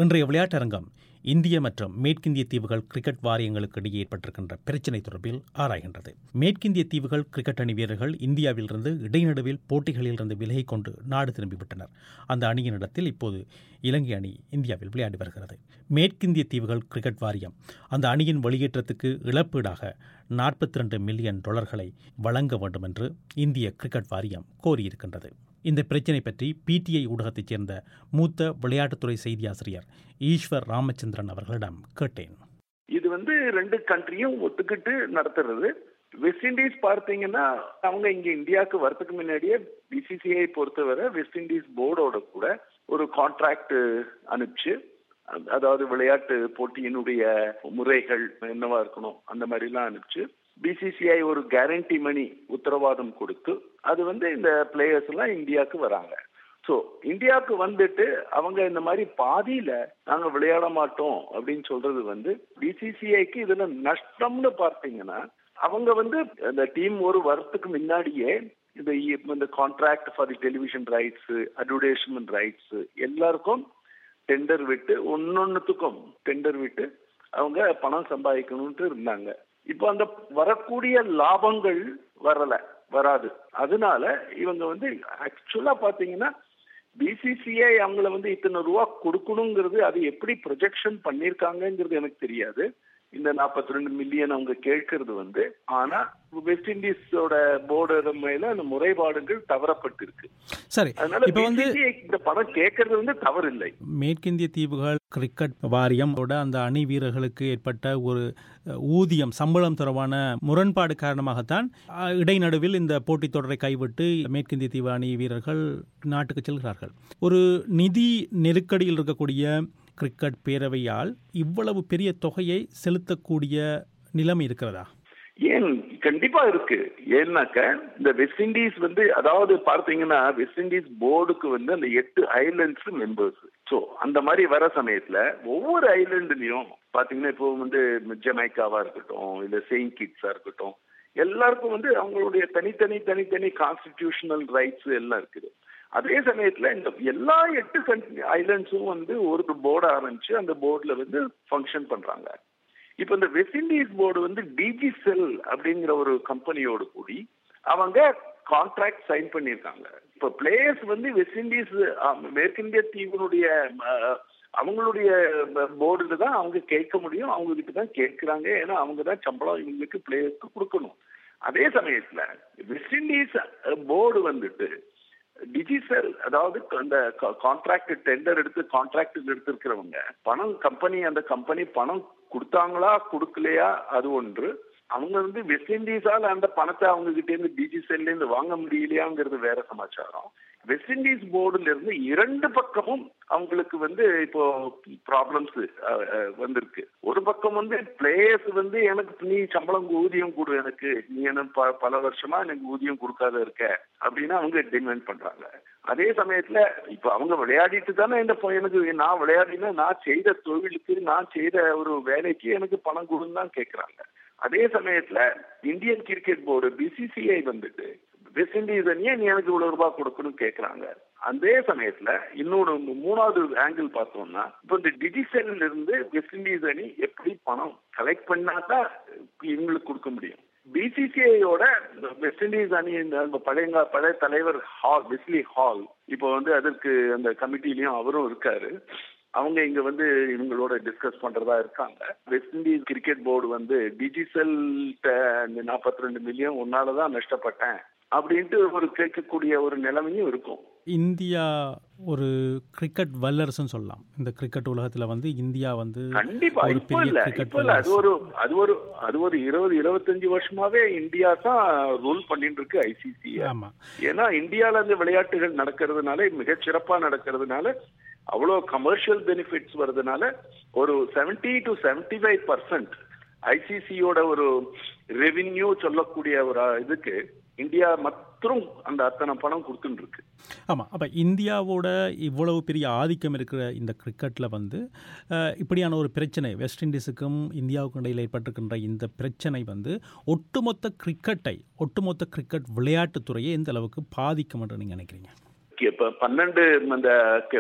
இன்றைய விளையாட்டரங்கம் இந்திய மற்றும் மேற்கிந்திய தீவுகள் கிரிக்கெட் வாரியங்களுக்கு இடையே ஏற்பட்டிருக்கின்ற பிரச்சினை தொடர்பில் ஆராய்கின்றது மேற்கிந்திய தீவுகள் கிரிக்கெட் அணி வீரர்கள் இந்தியாவிலிருந்து இடைநடுவில் போட்டிகளிலிருந்து விலகிக் கொண்டு நாடு திரும்பிவிட்டனர் அந்த அணியினிடத்தில் இப்போது இலங்கை அணி இந்தியாவில் விளையாடி வருகிறது மேற்கிந்திய தீவுகள் கிரிக்கெட் வாரியம் அந்த அணியின் வெளியேற்றத்துக்கு இழப்பீடாக நாற்பத்தி ரெண்டு மில்லியன் டாலர்களை வழங்க வேண்டும் என்று இந்திய கிரிக்கெட் வாரியம் கோரியிருக்கின்றது இந்த பிரச்சினை பற்றி பிடிஐ ஊடகத்தைச் சேர்ந்த மூத்த விளையாட்டுத்துறை செய்தி ஆசிரியர் ஈஸ்வர் ராமச்சந்திரன் அவர்களிடம் கேட்டேன் இது வந்து ரெண்டு கண்ட்ரியும் ஒத்துக்கிட்டு நடத்துறது வெஸ்ட் இண்டீஸ் பார்த்தீங்கன்னா அவங்க இங்க இந்தியாவுக்கு வரதுக்கு முன்னாடியே பிசிசிஐ பொறுத்தவரை வெஸ்ட் இண்டீஸ் போர்டோட கூட ஒரு கான்ட்ராக்ட் அனுப்பிச்சு அதாவது விளையாட்டு போட்டியினுடைய முறைகள் என்னவா இருக்கணும் அந்த மாதிரிலாம் அனுப்பிச்சு பிசிசிஐ ஒரு கேரண்டி மணி உத்தரவாதம் கொடுத்து அது வந்து இந்த பிளேயர்ஸ் எல்லாம் இந்தியாவுக்கு வராங்க ஸோ இந்தியாவுக்கு வந்துட்டு அவங்க இந்த மாதிரி பாதியில நாங்க விளையாட மாட்டோம் அப்படின்னு சொல்றது வந்து பிசிசிஐக்கு இதுல நஷ்டம்னு பார்த்தீங்கன்னா அவங்க வந்து அந்த டீம் ஒரு வருஷத்துக்கு முன்னாடியே இந்த இந்த contract for the television rights advertisement rights எல்லாருக்கும் டெண்டர் விட்டு ஒன்னொன்னுத்துக்கும் டெண்டர் விட்டு அவங்க பணம் சம்பாதிக்கணும்ட்டு இருந்தாங்க இப்போ அந்த வரக்கூடிய லாபங்கள் வரல வராது அதனால இவங்க வந்து ஆக்சுவலா பாத்தீங்கன்னா பிசிசிஐ அவங்கள வந்து இத்தனை ரூபா கொடுக்கணுங்கிறது அது எப்படி ப்ரொஜெக்ஷன் பண்ணிருக்காங்கிறது எனக்கு தெரியாது இந்த நாற்பத்தி ரெண்டு மில்லியன் அவங்க கேட்கறது வந்து ஆனா வெஸ்ட் இண்டீஸோட போர்டு மேல அந்த முறைப்பாடுகள் தவறப்பட்டிருக்கு சரி அதனால இப்ப வந்து இந்த பணம் கேட்கறது வந்து தவறில்லை மேற்கிந்திய தீவுகள் கிரிக்கெட் வாரியமோட அந்த அணி வீரர்களுக்கு ஏற்பட்ட ஒரு ஊதியம் சம்பளம் தொடர்பான முரண்பாடு காரணமாகத்தான் அஹ், இடைநடுவில் இந்த போட்டித் தொடரை கைவிட்டு மேற்கிந்திய தீவு அணி வீரர்கள் நாட்டுக்கு செல்கிறார்கள் ஒரு நிதி நெருக்கடியில் இருக்கக்கூடிய கிரிக்கெட் பேரவையால் இவ்வளவு பெரிய தொகையை செலுத்தக்கூடிய நிலைமை இருக்கிறதா ஏன் கண்டிப்பா இருக்கு ஏன்னாக்க இந்த வெஸ்ட் இண்டீஸ் வந்து அதாவது பார்த்தீங்கன்னா வெஸ்ட் இண்டீஸ் போர்டுக்கு வந்து அந்த எட்டு ஐலண்ட்ஸ் மெம்பர்ஸ் ஸோ அந்த மாதிரி வர சமயத்துல ஒவ்வொரு ஐலண்டுலயும் பாத்தீங்கன்னா இப்போ வந்து ஜமைக்காவா இருக்கட்டும் இல்ல செயின்ட் கிட்ஸா இருக்கட்டும் எல்லாருக்கும் வந்து அவங்களுடைய தனித்தனி தனித்தனி கான்ஸ்டிடியூஷனல் ரைட்ஸ் எல்லாம் இருக்குது அதே சமயத்துல இந்த எல்லா எட்டு ஐலண்ட்ஸும் வந்து ஒரு போர்டு ஆரம்பிச்சு அந்த போர்டுல வந்து ஃபங்க்ஷன் பண்றாங்க இப்ப இந்த வெஸ்ட் இண்டீஸ் போர்டு வந்து டிஜி செல் அப்படிங்கிற ஒரு கம்பெனியோடு கூடி அவங்க கான்ட்ராக்ட் சைன் பண்ணியிருக்காங்க இப்ப பிளேயர்ஸ் வந்து வெஸ்ட் இண்டீஸ் ஆம், மேற்கிந்திய தீவினுடைய அஹ், அவங்களுடைய போர்டுல தான் அவங்க கேட்க முடியும் அவங்க கிட்ட தான் கேட்கிறாங்க ஏன்னா அவங்க தான் சம்பளம் இவங்களுக்கு பிளேயர்ஸ்க்கு கொடுக்கணும் அதே சமயத்துல வெஸ்ட் இண்டீஸ் போர்டு வந்துட்டு டிஜிட்டல் அதாவது அந்த கான்ட்ராக்ட் டெண்டர் எடுத்து கான்ட்ராக்ட் எடுத்திருக்கிறவங்க பணம் கம்பெனி அந்த கம்பெனி பணம் கொடுத்தாங்களா கொடுக்கலையா அது ஒன்று அவங்க வந்து வெஸ்ட் இண்டீஸால அந்த பணத்தை அவங்க கிட்ட இருந்து டிஜிட்டல்ல இருந்து வாங்க முடியலையாங்கிறது வேற சமாச்சாரம் வெஸ்ட் இண்டீஸ் போர்டுல இருந்து இரண்டு பக்கமும் அவங்களுக்கு வந்து இப்போ ப்ராப்ளம்ஸ் வந்திருக்கு ஒரு பக்கம் வந்து பிளேயர்ஸ் வந்து எனக்கு நீ சம்பளம் ஊதியம் கொடு எனக்கு நீ என்ன ப- பல வருஷமா எனக்கு ஊதியம் கொடுக்காத இருக்க அப்படின்னு அவங்க டிமாண்ட் பண்றாங்க அதே சமயத்துல இப்ப அவங்க விளையாடிட்டு தானே இந்த பொ- எனக்கு நான் விளையாடினா நான் செய்த தொழிலுக்கு நான் செய்த ஒரு வேலைக்கு எனக்கு பணம் கொடுன்னு தான் கேட்கறாங்க அதே சமயத்துல இந்தியன் கிரிக்கெட் போர்டு பிசிசிஐ வந்துட்டு வெஸ்ட் இண்டீஸ் அணியை நீ எனக்கு இவ்வளவு ரூபாய் கொடுக்கணும் கேட்கறாங்க அதே சமயத்துல இன்னொரு மூணாவது ஆங்கிள் பார்த்தோம்னா இப்போ இந்த டிஜிட்டல்ல இருந்து வெஸ்ட் இண்டீஸ் அணி எப்படி பணம் கலெக்ட் பண்ணாதான் இவங்களுக்கு கொடுக்க முடியும் பிசிசிஐயோட வெஸ்ட் இண்டீஸ் அணி அந்த பழைய பழைய தலைவர் ஹால் வெஸ்லி ஹால் இப்போ வந்து அதற்கு அந்த கமிட்டிலையும் அவரும் இருக்காரு அவங்க இங்க வந்து இவங்களோட டிஸ்கஸ் பண்றதா இருக்காங்க வெஸ்ட் இண்டீஸ் கிரிக்கெட் போர்டு வந்து டிஜிட்டல் நாற்பத்தி ரெண்டு மில்லியன் உன்னாலதான் நஷ்டப்பட்டேன் அப்படின்ட்டு ஒரு கேட்கக்கூடிய ஒரு நிலைமையும் இருக்கும் இந்தியா ஒரு கிரிக்கெட் வல்லரசுன்னு சொல்லலாம் இந்த கிரிக்கெட் உலகத்துல வந்து இந்தியா வந்து கண்டிப்பா ஒரு இப்போ பெரிய இல்ல cricket இப்போ இல்ல அது players. ஒரு அது ஒரு அது ஒரு இருபது இருபத்தஞ்சு வருஷமாவே இந்தியா தான் ரூல் பண்ணிட்டு இருக்கு ஐசிசி ஆமா ஏன்னா இந்தியால இந்த விளையாட்டுகள் நடக்கிறதுனால மிகச் சிறப்பா நடக்கிறதுனால அவ்வளோ கமர்ஷியல் பெனிஃபிட்ஸ் வர்றதுனால ஒரு seventy to seventy five percent ஐசிசியோட ஒரு ரெவின்யூ சொல்லக்கூடிய ஒரு இதுக்கு இந்தியா மற்றும் அந்த அத்தனை பணம் கொடுத்துட்டு இருக்கு ஆமாம் அப்போ இந்தியாவோட இவ்வளவு பெரிய ஆதிக்கம் இருக்கிற இந்த கிரிக்கெட்டில் வந்து அஹ், இப்படியான ஒரு பிரச்சனை வெஸ்ட் இண்டீஸுக்கும் இந்தியாவுக்கும் இடையில் ஏற்பட்டிருக்கின்ற இந்த பிரச்சனை வந்து ஒட்டுமொத்த கிரிக்கெட்டை ஒட்டுமொத்த கிரிக்கெட் விளையாட்டுத்துறையை எந்த அளவுக்கு பாதிக்கும் என்று நீங்கள் நினைக்கிறீங்க இப்ப பன்னெண்டு அந்த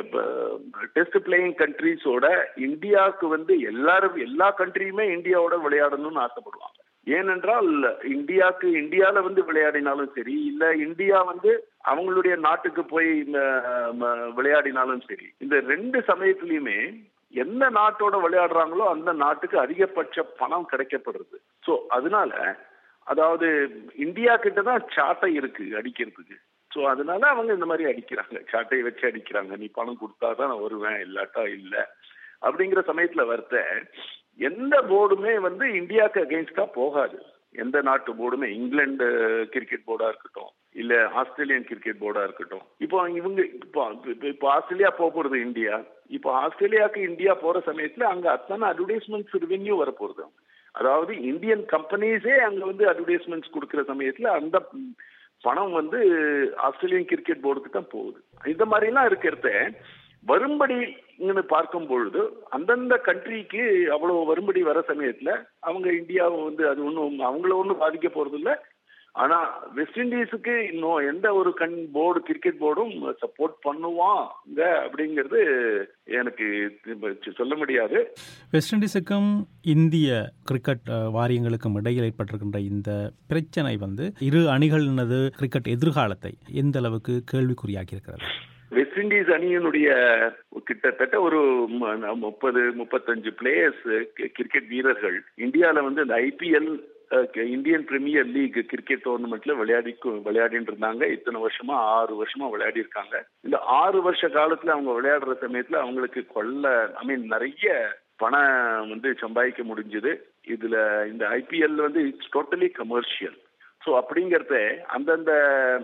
டெஸ்ட் பிளேயிங் கண்ட்ரீஸோட இந்தியாவுக்கு வந்து எல்லாரும் எல்லா கண்ட்ரியுமே இந்தியாவோட விளையாடணும்னு ஆசைப்படுவாங்க ஏனென்றால் இந்தியாவுக்கு இந்தியால வந்து விளையாடினாலும் சரி இல்ல இந்தியா வந்து அவங்களுடைய நாட்டுக்கு போய் விளையாடினாலும் சரி இந்த ரெண்டு சமயத்திலயுமே எந்த நாட்டோட விளையாடுறாங்களோ அந்த நாட்டுக்கு அதிகபட்ச பணம் கிடைக்கப்படுறது ஸோ அதனால அதாவது இந்தியா கிட்ட தான் சாட்டை இருக்கு அடிக்கிறதுக்கு ஸோ அதனால அவங்க இந்த மாதிரி அடிக்கிறாங்க சாட்டையை வச்சு அடிக்கிறாங்க நீ பணம் கொடுத்தா தான் நான் வருவேன் இல்லாட்டா இல்லை அப்படிங்கிற சமயத்துல வரத்த எந்த போர்டுமே வந்து இந்தியாவுக்கு அகெயின்ஸ்டா போகாது எந்த நாட்டு போர்டுமே இங்கிலாந்து கிரிக்கெட் போர்டா இருக்கட்டும் இல்ல ஆஸ்திரேலியன் கிரிக்கெட் போர்டா இருக்கட்டும் இப்போ இவங்க இப்போ இப்போ ஆஸ்திரேலியா போக போறது இந்தியா இப்போ ஆஸ்திரேலியாவுக்கு இந்தியா போற சமயத்துல அங்க அத்தனை அட்வர்டைஸ்மெண்ட்ஸ் ரெவென்யூ வர போறது அதாவது இந்தியன் கம்பெனிஸே அங்க வந்து அட்வர்டைஸ்மெண்ட்ஸ் கொடுக்குற சமயத்துல அந்த பணம் வந்து ஆஸ்திரேலியன் கிரிக்கெட் போர்டுக்கு தான் போகுது இந்த மாதிரிலாம் இருக்கிறத வரும்படி பார்க்கும் பொழுது அந்தந்த கண்ட்ரிக்கு அவ்வளவு வரும்படி வர சமயத்துல அவங்க இந்தியாவை வந்து அது ஒன்றும் அவங்கள ஒன்றும் பாதிக்க போறது இல்லை ஆனா வெஸ்ட் இண்டீஸுக்கு இன்னும் எந்த ஒரு கண் போர்டு கிரிக்கெட் போர்டும் சப்போர்ட் பண்ணுவாங்க அப்படிங்கிறது எனக்கு சொல்ல முடியாது வெஸ்ட் இண்டீஸுக்கும் இந்திய கிரிக்கெட் வாரியங்களுக்கும் இடையில் ஏற்பட்டிருக்கின்ற இந்த பிரச்சனை வந்து இரு அணிகளினது கிரிக்கெட் எதிர்காலத்தை எந்த அளவுக்கு கேள்விக்குறியாக்கி இருக்கிறது வெஸ்ட் இண்டீஸ் அணியினுடைய கிட்டத்தட்ட ஒரு முப்பது முப்பத்தஞ்சு பிளேயர்ஸ் கிரிக்கெட் வீரர்கள் இந்தியாவில் வந்து இந்த IPL Indian Premier League cricket டோர்னமெண்ட்ல விளையாடி விளையாடிட்டு இருந்தாங்க இத்தனை வருஷமா ஆறு வருஷமா விளையாடி இருக்காங்க இந்த ஆறு வருஷ காலத்துல அவங்க விளையாடுற சமயத்துல அவங்களுக்கு கொள்ள ஐ மீன் நிறைய பணம் வந்து சம்பாதிக்க முடிஞ்சது இதுல இந்த ஐபிஎல் வந்து இட்ஸ் டோட்டலி கமர்ஷியல் ஸோ அப்படிங்கிறத அந்தந்த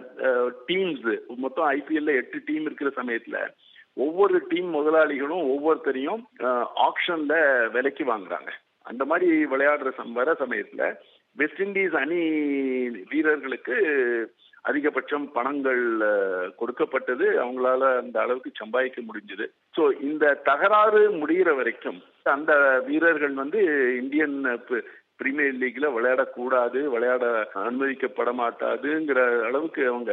டீம்ஸ் மொத்தம் ஐபிஎல்ல எட்டு டீம் இருக்கிற சமயத்துல ஒவ்வொரு டீம் முதலாளிகளும் ஒவ்வொருத்தரையும் ஆக்ஷன்ல விலைக்கு வாங்குறாங்க அந்த மாதிரி விளையாடுற சம் வர சமயத்துல வெஸ்ட் இண்டீஸ் அணி வீரர்களுக்கு அதிகபட்சம் பணங்கள் கொடுக்கப்பட்டது அவங்களால அந்த அளவுக்கு சம்பாதிக்க முடிஞ்சது ஸோ இந்த தகராறு முடிகிற வரைக்கும் அந்த வீரர்கள் வந்து இந்தியன் பிரீமியர் லீக்ல விளையாடக்கூடாது விளையாட அனுமதிக்கப்பட மாட்டாதுங்கிற அளவுக்கு அவங்க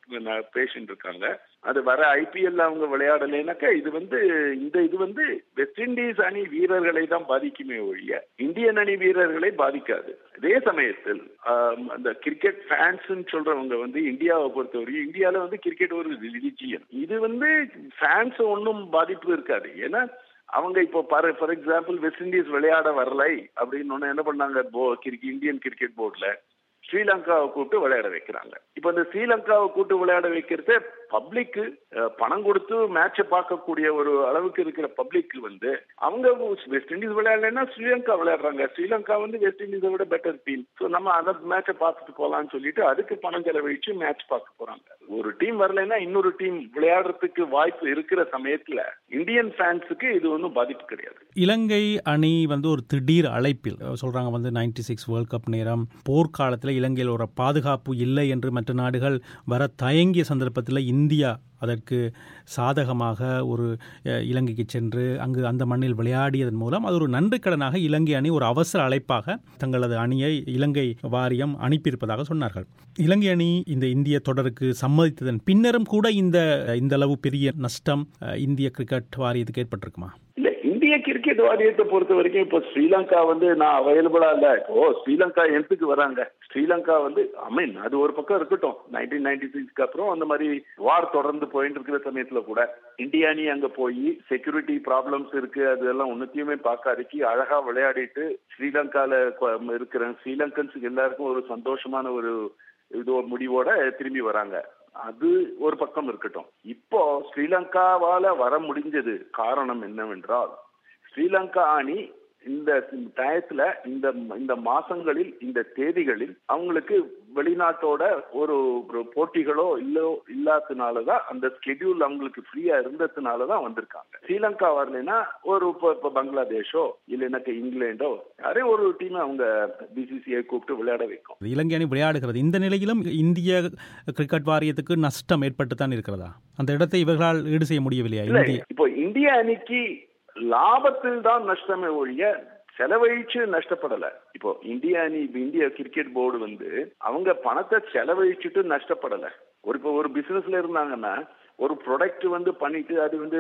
பேஷண்ட் இருக்காங்க அது வர ஐபிஎல் அவங்க விளையாடலைனாக்கா இது வந்து இந்த இது வந்து வெஸ்ட் இண்டீஸ் அணி வீரர்களை தான் பாதிக்குமே ஒழிய இந்தியன் அணி வீரர்களை பாதிக்காது அதே சமயத்தில் அந்த கிரிக்கெட் ஃபேன்ஸ் சொல்றவங்க வந்து இந்தியாவை பொறுத்தவரை இந்தியாவில வந்து கிரிக்கெட் ஒரு ரிலிஜியன் இது வந்து ஃபேன்ஸ் ஒன்றும் பாதிப்பு இருக்காது ஏன்னா அவங்க இப்போ பாரு ஃபார் எக்ஸாம்பிள் வெஸ்ட் இண்டீஸ் விளையாட வரலை அப்படின்னு என்ன பண்ணாங்க போ கிரிக்கெட் இந்தியன் கிரிக்கெட் போர்டில் ஸ்ரீலங்காவை கூப்பிட்டு விளையாட வைக்கிறாங்க இப்போ இந்த ஸ்ரீலங்காவை கூப்பிட்டு விளையாட வைக்கிறத பப்ளிக்கு பணம் கொடுத்து மேட்சை பார்க்கக்கூடிய ஒரு அளவுக்கு இருக்கிற பப்ளிக் வந்து அவங்க வெஸ்ட் இண்டீஸ் விளையாடலைன்னா ஸ்ரீலங்கா விளையாடுறாங்க ஸ்ரீலங்கா வந்து வெஸ்ட் இண்டீஸை விட பெட்டர் டீம் ஸோ நம்ம அந்த மேட்சை பார்த்துட்டு போகலான்னு சொல்லிட்டு அதுக்கு பணம் செலவழிச்சு மேட்ச் பார்க்க போறாங்க ஒரு டீம் வரலைன்னா இன்னொரு டீம் விளையாடுறதுக்கு வாய்ப்பு இருக்கிற சமயத்துல இந்தியன் ஃபேன்ஸுக்கு இது ஒன்றும் பாதிப்பு கிடையாது இலங்கை அணி வந்து ஒரு திடீர் அழைப்பில் சொல்றாங்க வந்து நைன்டி சிக்ஸ் வேர்ல்ட் கப் நேரம் போர்க்காலத்தில் இலங்கையில் ஒரு பாதுகாப்பு இல்லை என்று மற்ற நாடுகள் வர தயங்கிய சந்தர்ப்பத்தில் இந்தியா அதற்கு சாதகமாக ஒரு இலங்கைக்கு சென்று அங்கு அந்த மண்ணில் விளையாடியதன் மூலம் அது ஒரு நன்றிக்கடனாக இலங்கை அணி ஒரு அவசர அழைப்பாக தங்களது அணியை இலங்கை வாரியம் அனுப்பியிருப்பதாக சொன்னார்கள் இலங்கை அணி இந்த இந்திய தொடருக்கு சம்மதித்ததன் பின்னரும் கூட இந்த இந்த அளவு பெரிய நஷ்டம் இந்திய கிரிக்கெட் வாரியத்துக்கு ஏற்பட்டிருக்குமா இல்ல இந்திய கிரிக்கெட் வாரியத்தை பொறுத்த வரைக்கும் இப்போ ஸ்ரீலங்கா வந்து நான் அவைலபிளா இல்ல ஓ ஸ்ரீலங்கா எதுக்கு வராங்க ஸ்ரீலங்கா வந்து ஐ மீன் அது ஒரு பக்கம் இருக்கட்டும் நைன்டீன் நைன்டி சிக்ஸ்க்கு அப்புறம் அந்த மாதிரி வார் தொடர்ந்து போயிட்டு இருக்கிற சமயத்துல கூட இந்தியா அணி அங்க போய் செக்யூரிட்டி ப்ராப்ளம்ஸ் இருக்கு அதெல்லாம் ஒன்னுத்தையுமே பார்க்காதக்கு அழகா விளையாடிட்டு ஸ்ரீலங்கால இருக்கிற ஸ்ரீலங்கன்ஸுக்கு எல்லாருக்கும் ஒரு சந்தோஷமான ஒரு இது முடிவோட திரும்பி வராங்க அது ஒரு பக்கம் இருக்கட்டும் இப்போ ஸ்ரீலங்காவால வர முடிஞ்சது காரணம் என்னவென்றால் ஸ்ரீலங்கா அணி இந்த டயத்துல இந்த இந்த மாசங்களில் இந்த தேதிகளில் அவங்களுக்கு வெளிநாட்டோட ஒரு போட்டிகளோ இல்லோ இல்லாததுனாலதான் அந்த ஸ்கெடியூல் அவங்களுக்கு ஃப்ரீயா இருந்ததுனாலதான் வந்திருக்காங்க ஸ்ரீலங்கா வரலைன்னா ஒரு இப்போ பங்களாதேஷோ இல்லைனாக்க இங்கிலாண்டோ யாரே ஒரு டீம் அவங்க பிசிசிஐ கூப்பிட்டு விளையாட வைக்கும் இலங்கை அணி விளையாடுகிறது இந்த நிலையிலும் இந்திய கிரிக்கெட் வாரியத்துக்கு நஷ்டம் ஏற்பட்டு தான் இருக்கிறதா அந்த இடத்தை இவர்களால் ஈடு செய்ய முடியவில்லையா இப்போ இந்திய அணிக்கு லாபத்தில் தான் நஷ்டமே ஒழிய செலவழிச்சு நஷ்டப்படல இப்போ இந்திய அணி இந்திய கிரிக்கெட் போர்டு வந்து அவங்க பணத்தை செலவழிச்சுட்டு நஷ்டப்படல ஒரு இப்போ ஒரு பிசினஸ்ல இருந்தாங்கன்னா ஒரு ப்ராடக்ட் வந்து பண்ணிட்டு அது வந்து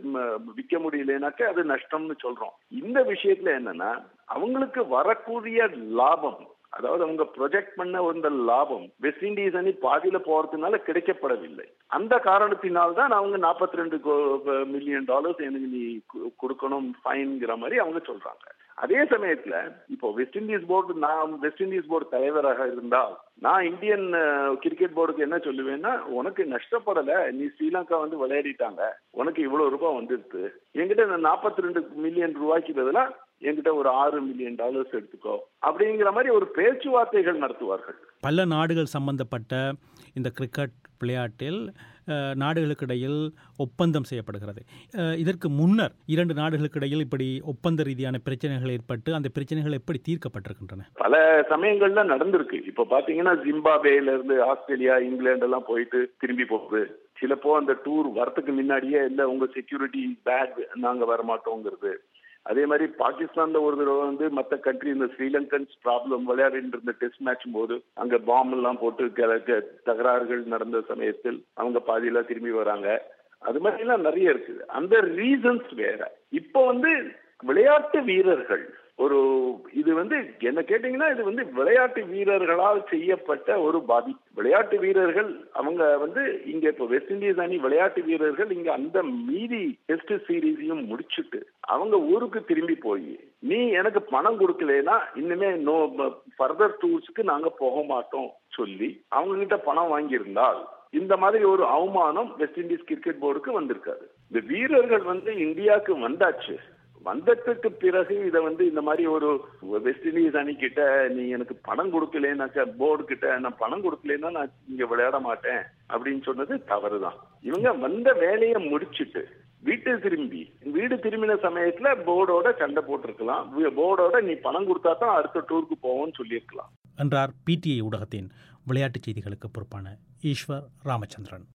விற்க முடியலனாக்க அது நஷ்டம்னு சொல்றோம் இந்த விஷயத்துல என்னன்னா அவங்களுக்கு வரக்கூடிய லாபம் அதாவது அவங்க ப்ரொஜெக்ட் பண்ண வந்த லாபம் வெஸ்ட் இண்டீஸ் அணி பாதியில போறதுனால கிடைக்கப்படவில்லை அந்த காரணத்தினால் தான் அவங்க நாற்பத்தி ரெண்டு மில்லியன் டாலர்ஸ் எனக்கு நீ கொடுக்கணும் ஃபைன்ங்கிற மாதிரி அவங்க சொல்றாங்க அதே சமயத்துல இப்போ வெஸ்ட் இண்டீஸ் போர்டு நான் வெஸ்ட் இண்டீஸ் போர்டு தலைவராக இருந்தால் நான் இந்தியன் கிரிக்கெட் போர்டுக்கு என்ன சொல்லுவேன்னா உனக்கு நஷ்டப்படல நீ ஸ்ரீலங்கா வந்து விளையாடிட்டாங்க உனக்கு இவ்வளவு ரூபாய் வந்துருது என்கிட்ட நாற்பத்தி ரெண்டு மில்லியன் ரூபாய்க்கு பதிலா என்கிட்ட ஒரு ஆறு மில்லியன் டாலர்ஸ் எடுத்துக்கோ அப்படிங்கிற மாதிரி ஒரு பேச்சுவார்த்தைகள் நடத்துவார்கள் பல நாடுகள் சம்பந்தப்பட்ட இந்த கிரிக்கெட் விளையாட்டில் நாடுகளுக்கு இடையில் ஒப்பந்தம் செய்யப்படுகிறது இதற்கு முன்னர் இரண்டு நாடுகளுக்கு இடையில் இப்படி ஒப்பந்த ரீதியான பிரச்சனைகள் ஏற்பட்டு அந்த பிரச்சனைகள் எப்படி தீர்க்கப்பட்டிருக்கின்றன பல சமயங்கள்ல நடந்திருக்கு இப்ப பாத்தீங்கன்னா ஜிம்பாபேல இருந்து ஆஸ்திரேலியா இங்கிலாந்து எல்லாம் போயிட்டு திரும்பி போகுது சிலப்போ அந்த டூர் வரத்துக்கு முன்னாடியே இல்ல உங்க செக்யூரிட்டி பேக் நாங்க வரமாட்டோங்கிறது அதே மாதிரி பாகிஸ்தான்ல ஒரு தடவை வந்து மற்ற கண்ட்ரி இந்த ஸ்ரீலங்கன்ஸ் ப்ராப்ளம் விளையாடிட்டு இருந்த டெஸ்ட் மேட்ச் போது அங்க பாம்பு எல்லாம் போட்டு தகராறுகள் நடந்த சமயத்தில் அவங்க பாதியில திரும்பி வராங்க அது மாதிரி எல்லாம் நிறைய இருக்குது அந்த ரீசன்ஸ் வேற இப்போ வந்து விளையாட்டு வீரர்கள் ஒரு இது வந்து என்ன கேட்டீங்கன்னா இது வந்து விளையாட்டு வீரர்களால் செய்யப்பட்ட ஒரு பாதி விளையாட்டு வீரர்கள் அவங்க வந்து இங்க இப்போ வெஸ்ட் இண்டீஸ் அணி விளையாட்டு வீரர்கள் இங்க அந்த மீதி டெஸ்ட் சீரீஸையும் முடிச்சுட்டு அவங்க ஊருக்கு திரும்பி போய் நீ எனக்கு பணம் கொடுக்கலனா இனிமே நோ ஃபர்தர் டூர்ஸ்க்கு நாங்க போக மாட்டோம் சொல்லி அவங்க கிட்ட பணம் வாங்கியிருந்தால் இந்த மாதிரி ஒரு அவமானம் வெஸ்ட் இண்டீஸ் கிரிக்கெட் போர்டுக்கு வந்திருக்காது இந்த வீரர்கள் வந்து இந்தியாவுக்கு வந்தாச்சு வந்ததுக்கு பிறகு இதை வந்து இந்த மாதிரி ஒரு வெஸ்ட் இண்டீஸ் அணி கிட்ட நீ எனக்கு பணம் கொடுக்கலனாக்கா போர்டு கிட்ட நான் பணம் கொடுக்கலன்னா நான் இங்க விளையாட மாட்டேன் அப்படின்னு சொன்னது தவறுதான் இவங்க வந்த வேலையை முடிச்சுட்டு வீட்டு திரும்பி வீடு திரும்பின சமயத்துல போர்டோட சண்டை போட்டிருக்கலாம் போர்டோட நீ பணம் கொடுத்தா தான் அடுத்த டூருக்கு போவோம்னு சொல்லியிருக்கலாம் என்றார் பிடிஐ ஊடகத்தின் விளையாட்டுச் செய்திகளுக்கு பொறுப்பான ஈஸ்வர் ராமச்சந்திரன்